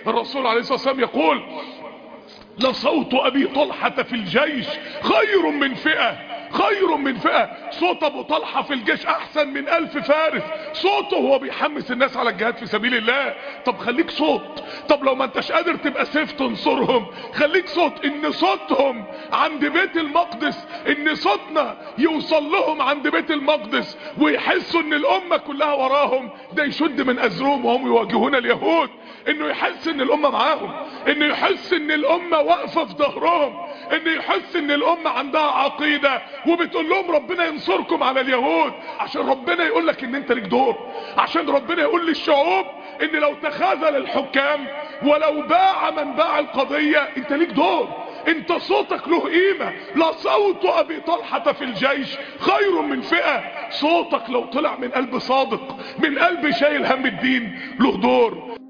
الرسول عليه الصلاة والسلام يقول لصوت ابي طلحة في الجيش خير من فئة خير من فئة صوت ابو طلحة في الجيش احسن من الف فارس صوته هو بيحمس الناس على الجهاد في سبيل الله طب خليك صوت طب لو ما انتش قادر تبقى سيف تنصرهم خليك صوت ان صوتهم عند بيت المقدس ان صوتنا يوصل لهم عند بيت المقدس ويحسوا ان الامة كلها وراهم ده يشد من ازرهم وهم يواجهون اليهود انه يحس ان الامة معاهم انه يحس ان الامة واقفة في ظهرهم انه يحس ان الامة عندها عقيدة وبتقول لهم ربنا ينصركم على اليهود عشان ربنا يقول لك ان انت ليك دور عشان ربنا يقول للشعوب ان لو تخاذل الحكام ولو باع من باع القضية انت ليك دور انت صوتك له قيمة لا صوت ابي طلحة في الجيش خير من فئة صوتك لو طلع من قلب صادق من قلب شايل هم الدين له دور